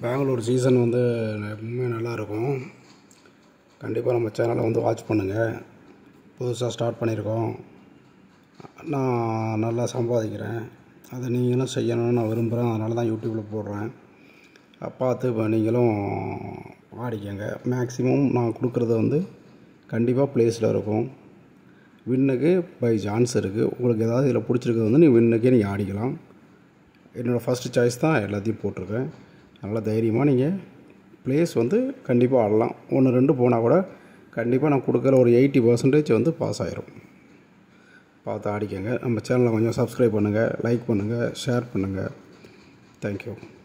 Bangalore season வந்து எப்பவுமே நல்லாயிருக்கும் கண்டிப்பாக நம்ம சேனலை வந்து வாட்ச் பண்ணுங்கள் புதுசாக ஸ்டார்ட் பண்ணியிருக்கோம் நான் நல்லா சம்பாதிக்கிறேன் அதை நீங்களும் செய்யணும்னு நான் விரும்புகிறேன் அதனால தான் யூடியூப்பில் போடுறேன் பார்த்து இப்போ நீங்களும் ஆடிக்கங்க மேக்ஸிமம் நான் கொடுக்குறது வந்து கண்டிப்பாக ப்ளேஸில் இருக்கும் வின்னுக்கு பை சான்ஸ் இருக்குது உங்களுக்கு ஏதாவது இதில் பிடிச்சிருக்கிறது வந்து நீ வின்னுக்கே நீங்கள் ஆடிக்கலாம் என்னோடய ஃபஸ்ட்டு சாய்ஸ் தான் எல்லாத்தையும் போட்டிருக்கேன் அதனால் தைரியமாக நீங்கள் ப்ளேஸ் வந்து கண்டிப்பாக ஆடலாம் ஒன்று ரெண்டு போனால் கூட கண்டிப்பாக நான் கொடுக்குற ஒரு எயிட்டி பர்சன்டேஜ் வந்து பாஸ் ஆயிரும் பார்த்து ஆடிக்கங்க நம்ம சேனலை கொஞ்சம் சப்ஸ்கிரைப் பண்ணுங்கள் லைக் பண்ணுங்கள் ஷேர் பண்ணுங்கள் தேங்க்யூ